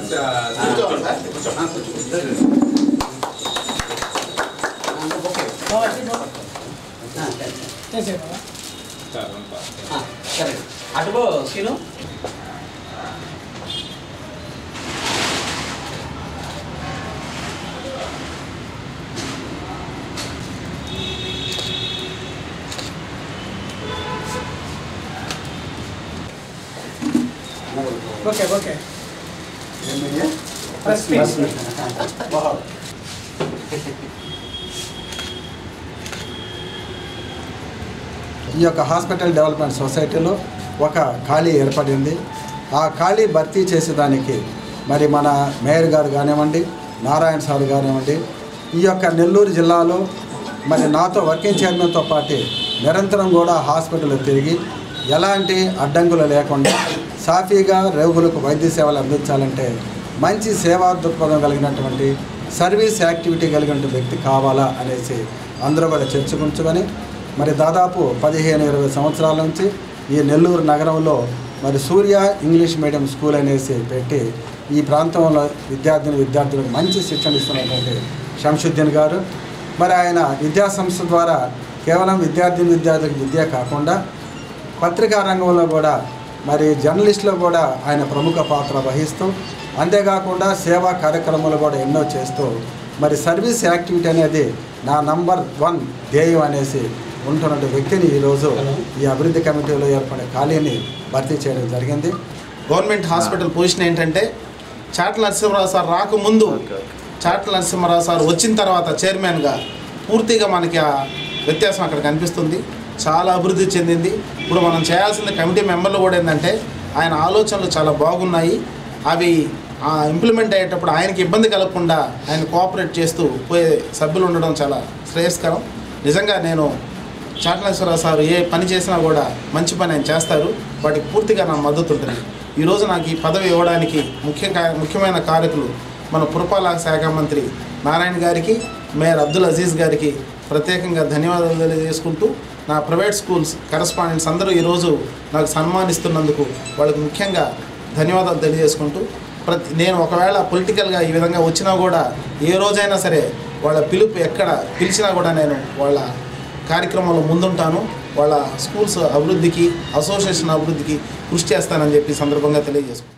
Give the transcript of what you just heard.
కూర్చోవాలి సార్ సరే అటుగో scene okay okay press meet ఈ యొక్క హాస్పిటల్ డెవలప్మెంట్ సొసైటీలో ఒక ఖాళీ ఏర్పడింది ఆ ఖాళీ భర్తీ చేసేదానికి మరి మన మేయర్ గారు కానివ్వండి నారాయణ సార్ కానివ్వండి ఈ యొక్క నెల్లూరు జిల్లాలో మరి నాతో వర్కింగ్ చైర్మన్తో పాటు నిరంతరం కూడా హాస్పిటల్ తిరిగి ఎలాంటి అడ్డంకులు లేకుండా సాఫీగా రోగులకు వైద్య సేవలు అందించాలంటే మంచి సేవా దృక్పథం కలిగినటువంటి సర్వీస్ యాక్టివిటీ కలిగిన వ్యక్తి కావాలా అనేసి అందరూ కూడా చర్చకుంచుకొని మరి దాదాపు పదిహేను ఇరవై సంవత్సరాల నుంచి ఈ నెల్లూరు నగరంలో మరి సూర్య ఇంగ్లీష్ మీడియం స్కూల్ అనేసి పెట్టి ఈ ప్రాంతంలో విద్యార్థిని విద్యార్థులకు మంచి శిక్షణ ఇస్తున్నటువంటి శంషుద్దీన్ గారు మరి ఆయన విద్యా సంస్థ ద్వారా కేవలం విద్యార్థిని విద్యార్థులకు విద్య కాకుండా పత్రికా రంగంలో కూడా మరి జర్నలిస్ట్లో కూడా ఆయన ప్రముఖ పాత్ర వహిస్తూ అంతేకాకుండా సేవా కార్యక్రమాలు కూడా ఎన్నో చేస్తూ మరి సర్వీస్ యాక్టివిటీ అనేది నా నంబర్ వన్ ధ్యేయం అనేసి ఉంటున్న వ్యక్తిని ఈరోజు ఈ అభివృద్ధి కమిటీలో ఏర్పడే ఖాళీని భర్తీ చేయడం జరిగింది గవర్నమెంట్ హాస్పిటల్ పొజిషన్ ఏంటంటే చాట్ల నరసింహరావు సార్ రాకముందు చాట్ల నరసింహరావు సార్ వచ్చిన తర్వాత చైర్మన్గా పూర్తిగా మనకి ఆ వ్యత్యాసం అక్కడ కనిపిస్తుంది చాలా అభివృద్ధి చెందింది ఇప్పుడు మనం చేయాల్సిన కమిటీ మెంబర్లు కూడా ఏంటంటే ఆయన ఆలోచనలు చాలా బాగున్నాయి అవి ఇంప్లిమెంట్ అయ్యేటప్పుడు ఆయనకి ఇబ్బంది కలగకుండా ఆయన కోఆపరేట్ చేస్తూ పోయే సభ్యులు ఉండడం చాలా శ్రేయస్కరం నిజంగా నేను చాటనేశ్వరరావు సార్ ఏ పని చేసినా కూడా మంచి పని ఆయన చేస్తారు వాటికి పూర్తిగా నా మద్దతు ఉంటుంది ఈరోజు నాకు ఈ పదవి ఇవ్వడానికి ముఖ్య కా- ముఖ్యమైన కారకులు మన పురపాలక శాఖ మంత్రి నారాయణ గారికి మేయర్ అబ్దుల్ అజీజ్ గారికి ప్రత్యేకంగా ధన్యవాదాలు తెలియజేసుకుంటూ నా ప్రైవేట్ స్కూల్స్ కరస్పాండెంట్స్ అందరూ ఈరోజు నాకు సన్మానిస్తున్నందుకు వాళ్ళకి ముఖ్యంగా ధన్యవాదాలు తెలియజేసుకుంటూ ప్రతి నేను ఒకవేళ పొలిటికల్గా ఈ విధంగా వచ్చినా కూడా ఏ రోజైనా సరే వాళ్ళ పిలుపు ఎక్కడ పిలిచినా కూడా నేను వాళ్ళ కార్యక్రమంలో ముందుంటాను వాళ్ళ స్కూల్స్ అభివృద్ధికి అసోసియేషన్ అభివృద్ధికి కృషి చేస్తానని చెప్పి ఈ సందర్భంగా తెలియజేసుకుంటాను